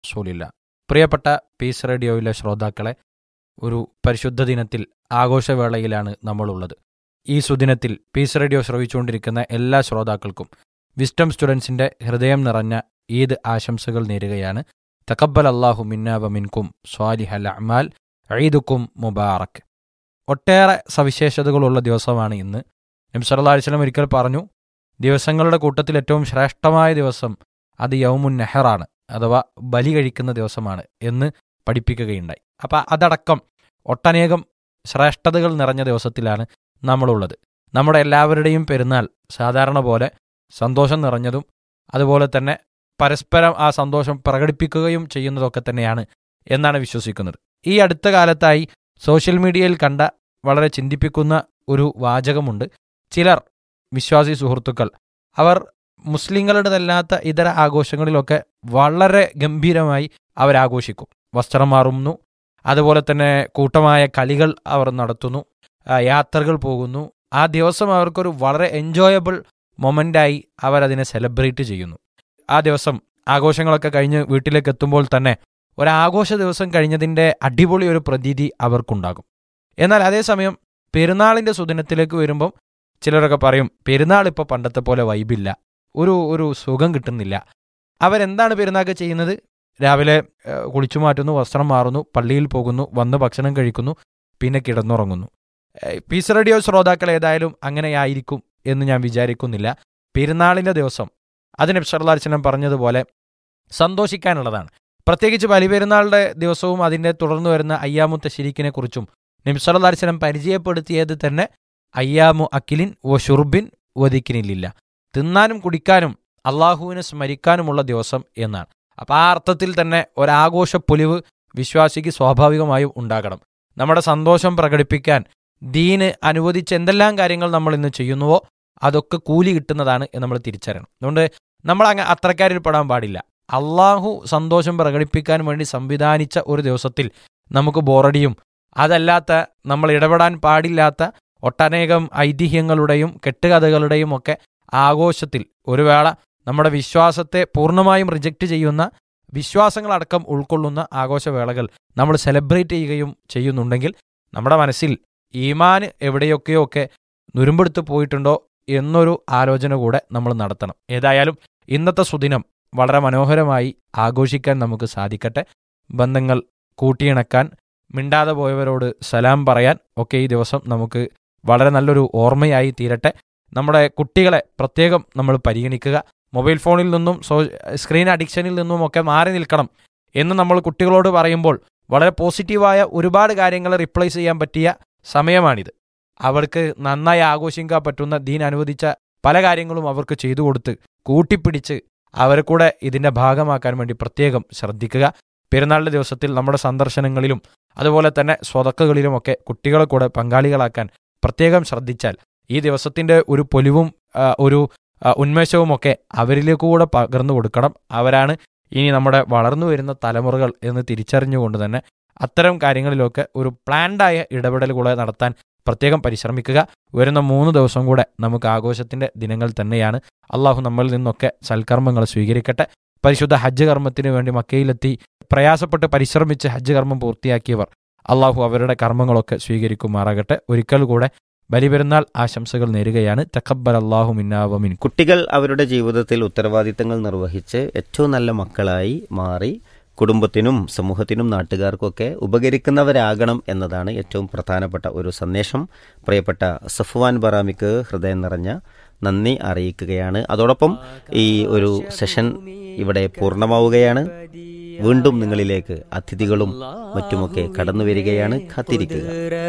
റസൂലില്ല പ്രിയപ്പെട്ട പീസ് റേഡിയോയിലെ ശ്രോതാക്കളെ ഒരു പരിശുദ്ധ ദിനത്തിൽ ആഘോഷവേളയിലാണ് നമ്മളുള്ളത് ഈ സുദിനത്തിൽ പീസ് റേഡിയോ ശ്രവിച്ചുകൊണ്ടിരിക്കുന്ന എല്ലാ ശ്രോതാക്കൾക്കും വിസ്റ്റം സ്റ്റുഡൻസിന്റെ ഹൃദയം നിറഞ്ഞ ഈദ് ആശംസകൾ നേരുകയാണ് തക്കബൽ അള്ളാഹു മിന്ന വ മിൻകും സ്വാലിഹൽ അമാൽ ഈദുക്കും മുബാറക് ഒട്ടേറെ സവിശേഷതകളുള്ള ദിവസമാണ് ഇന്ന് നബ്സല്ലാ അലിസ്ലം ഒരിക്കൽ പറഞ്ഞു ദിവസങ്ങളുടെ കൂട്ടത്തിൽ ഏറ്റവും ശ്രേഷ്ഠമായ ദിവസം അത് യൗമുൻ നെഹറാണ് അഥവാ ബലി കഴിക്കുന്ന ദിവസമാണ് എന്ന് പഠിപ്പിക്കുകയുണ്ടായി അപ്പം അതടക്കം ഒട്ടനേകം ശ്രേഷ്ഠതകൾ നിറഞ്ഞ ദിവസത്തിലാണ് നമ്മളുള്ളത് നമ്മുടെ എല്ലാവരുടെയും പെരുന്നാൾ സാധാരണ പോലെ സന്തോഷം നിറഞ്ഞതും അതുപോലെ തന്നെ പരസ്പരം ആ സന്തോഷം പ്രകടിപ്പിക്കുകയും ചെയ്യുന്നതൊക്കെ തന്നെയാണ് എന്നാണ് വിശ്വസിക്കുന്നത് ഈ അടുത്ത കാലത്തായി സോഷ്യൽ മീഡിയയിൽ കണ്ട വളരെ ചിന്തിപ്പിക്കുന്ന ഒരു വാചകമുണ്ട് ചിലർ വിശ്വാസി സുഹൃത്തുക്കൾ അവർ മുസ്ലിങ്ങളുടേതല്ലാത്ത ഇതര ആഘോഷങ്ങളിലൊക്കെ വളരെ ഗംഭീരമായി അവരാഘോഷിക്കും വസ്ത്രം മാറുന്നു അതുപോലെ തന്നെ കൂട്ടമായ കളികൾ അവർ നടത്തുന്നു ആ, യാത്രകൾ പോകുന്നു ആ ദിവസം അവർക്കൊരു വളരെ എൻജോയബിൾ മൊമെൻ്റായി അവരതിനെ സെലിബ്രേറ്റ് ചെയ്യുന്നു ആ ദിവസം ആഘോഷങ്ങളൊക്കെ കഴിഞ്ഞ് വീട്ടിലേക്ക് എത്തുമ്പോൾ തന്നെ ഒരാഘോഷ ദിവസം കഴിഞ്ഞതിൻ്റെ അടിപൊളി ഒരു പ്രതീതി അവർക്കുണ്ടാകും എന്നാൽ അതേസമയം പെരുന്നാളിൻ്റെ സുദിനത്തിലേക്ക് വരുമ്പം ചിലരൊക്കെ പറയും പെരുന്നാൾ ഇപ്പോൾ പണ്ടത്തെ പോലെ വൈബില്ല ഒരു ഒരു സുഖം കിട്ടുന്നില്ല അവരെന്താണ് പെരുന്നാൾക്ക് ചെയ്യുന്നത് രാവിലെ ഏഹ്, കുളിച്ചു മാറ്റുന്നു വസ്ത്രം മാറുന്നു പള്ളിയിൽ പോകുന്നു വന്ന് ഭക്ഷണം കഴിക്കുന്നു പിന്നെ കിടന്നുറങ്ങുന്നു ഏഹ്, പീസ് റേഡിയോ ശ്രോതാക്കൾ ഏതായാലും അങ്ങനെയായിരിക്കും എന്ന് ഞാൻ വിചാരിക്കുന്നില്ല പെരുന്നാളിൻ്റെ ദിവസം അതിന് നബ്സല്ലാസ്ലം പറഞ്ഞതുപോലെ സന്തോഷിക്കാനുള്ളതാണ് പ്രത്യേകിച്ച് ബലിപെരുന്നാളുടെ ദിവസവും അതിൻ്റെ തുടർന്ന് വരുന്ന അയ്യാമുത്ത ശരിക്കിനെ കുറിച്ചും നബ്സല്ലാസ്ലം പരിചയപ്പെടുത്തിയത് തന്നെ അയ്യാമു അക്കിലിൻ ഒ ഷുർബിൻ ഒതിക്കിനില്ല തിന്നാനും കുടിക്കാനും അള്ളാഹുവിനെ സ്മരിക്കാനുമുള്ള ദിവസം എന്നാണ് അപ്പം ആ അർത്ഥത്തിൽ തന്നെ ഒരാഘോഷ പൊലിവ് വിശ്വാസിക്ക് സ്വാഭാവികമായും ഉണ്ടാകണം നമ്മുടെ സന്തോഷം പ്രകടിപ്പിക്കാൻ ദീന് അനുവദിച്ച എന്തെല്ലാം കാര്യങ്ങൾ നമ്മൾ ഇന്ന് ചെയ്യുന്നുവോ അതൊക്കെ കൂലി കിട്ടുന്നതാണ് എന്ന് നമ്മൾ തിരിച്ചറിയണം അതുകൊണ്ട് നമ്മൾ അങ്ങ് അത്രക്കാരിൽ പെടാൻ പാടില്ല അള്ളാഹു സന്തോഷം പ്രകടിപ്പിക്കാൻ വേണ്ടി സംവിധാനിച്ച ഒരു ദിവസത്തിൽ നമുക്ക് ബോറടിയും അതല്ലാത്ത നമ്മൾ ഇടപെടാൻ പാടില്ലാത്ത ഒട്ടനേകം ഐതിഹ്യങ്ങളുടെയും കെട്ടുകഥകളുടെയും ഒക്കെ ആഘോഷത്തിൽ ഒരു വേള നമ്മുടെ വിശ്വാസത്തെ പൂർണ്ണമായും റിജക്റ്റ് ചെയ്യുന്ന വിശ്വാസങ്ങളടക്കം ഉൾക്കൊള്ളുന്ന ആഘോഷവേളകൾ നമ്മൾ സെലിബ്രേറ്റ് ചെയ്യുകയും ചെയ്യുന്നുണ്ടെങ്കിൽ നമ്മുടെ മനസ്സിൽ ഈമാൻ എവിടെയൊക്കെയോ ഒക്കെ നുരുമ്പെടുത്ത് പോയിട്ടുണ്ടോ എന്നൊരു ആലോചന കൂടെ നമ്മൾ നടത്തണം ഏതായാലും ഇന്നത്തെ സുദിനം വളരെ മനോഹരമായി ആഘോഷിക്കാൻ നമുക്ക് സാധിക്കട്ടെ ബന്ധങ്ങൾ കൂട്ടിയിണക്കാൻ മിണ്ടാതെ പോയവരോട് സലാം പറയാൻ ഒക്കെ ഈ ദിവസം നമുക്ക് വളരെ നല്ലൊരു ഓർമ്മയായി തീരട്ടെ നമ്മുടെ കുട്ടികളെ പ്രത്യേകം നമ്മൾ പരിഗണിക്കുക മൊബൈൽ ഫോണിൽ നിന്നും സോ സ്ക്രീൻ അഡിക്ഷനിൽ നിന്നും ഒക്കെ മാറി നിൽക്കണം എന്ന് നമ്മൾ കുട്ടികളോട് പറയുമ്പോൾ വളരെ പോസിറ്റീവായ ഒരുപാട് കാര്യങ്ങൾ റിപ്ലേസ് ചെയ്യാൻ പറ്റിയ സമയമാണിത് അവർക്ക് നന്നായി ആഘോഷിക്കാൻ പറ്റുന്ന ദീൻ അനുവദിച്ച പല കാര്യങ്ങളും അവർക്ക് ചെയ്തു കൊടുത്ത് കൂട്ടിപ്പിടിച്ച് അവരെ കൂടെ ഇതിന്റെ ഭാഗമാക്കാൻ വേണ്ടി പ്രത്യേകം ശ്രദ്ധിക്കുക പെരുന്നാളിന്റെ ദിവസത്തിൽ നമ്മുടെ സന്ദർശനങ്ങളിലും അതുപോലെ തന്നെ സ്വതക്കകളിലുമൊക്കെ കുട്ടികളെ കൂടെ പങ്കാളികളാക്കാൻ പ്രത്യേകം ശ്രദ്ധിച്ചാൽ ഈ ദിവസത്തിന്റെ ഒരു പൊലിവും ആ, ഒരു ആ, ഉന്മേഷവുമൊക്കെ അവരിലേക്ക് കൂടെ പകർന്നു കൊടുക്കണം അവരാണ് ഇനി നമ്മുടെ വളർന്നു വരുന്ന തലമുറകൾ എന്ന് തിരിച്ചറിഞ്ഞുകൊണ്ട് തന്നെ അത്തരം കാര്യങ്ങളിലൊക്കെ ഒരു പ്ലാൻഡായ ഇടപെടൽ കൂടെ നടത്താൻ പ്രത്യേകം പരിശ്രമിക്കുക വരുന്ന മൂന്ന് ദിവസം കൂടെ നമുക്ക് ആഘോഷത്തിന്റെ ദിനങ്ങൾ തന്നെയാണ് അള്ളാഹു നമ്മളിൽ നിന്നൊക്കെ സൽക്കർമ്മങ്ങൾ സ്വീകരിക്കട്ടെ പരിശുദ്ധ ഹജ്ജ് കർമ്മത്തിന് വേണ്ടി മക്കയിലെത്തി പ്രയാസപ്പെട്ട് പരിശ്രമിച്ച് ഹജ്ജ് കർമ്മം പൂർത്തിയാക്കിയവർ അള്ളാഹു അവരുടെ കർമ്മങ്ങളൊക്കെ സ്വീകരിക്കുമാറാകട്ടെ ഒരിക്കൽ കൂടെ ബലിപെരുന്നാൾ ആശംസകൾ നേരുകയാണ് തക്കബ്ബൽ അള്ളാഹു മിന്നാവമിൻ കുട്ടികൾ അവരുടെ ജീവിതത്തിൽ ഉത്തരവാദിത്തങ്ങൾ നിർവഹിച്ച് ഏറ്റവും നല്ല മക്കളായി മാറി കുടുംബത്തിനും സമൂഹത്തിനും നാട്ടുകാർക്കൊക്കെ ഉപകരിക്കുന്നവരാകണം എന്നതാണ് ഏറ്റവും പ്രധാനപ്പെട്ട ഒരു സന്ദേശം പ്രിയപ്പെട്ട സഫ്വാൻ ബറാമിക്ക് ഹൃദയം നിറഞ്ഞ നന്ദി അറിയിക്കുകയാണ് അതോടൊപ്പം ഈ ഒരു സെഷൻ ഇവിടെ പൂർണ്ണമാവുകയാണ് വീണ്ടും നിങ്ങളിലേക്ക് അതിഥികളും മറ്റുമൊക്കെ കടന്നു വരികയാണ് കാത്തിരിക്കുക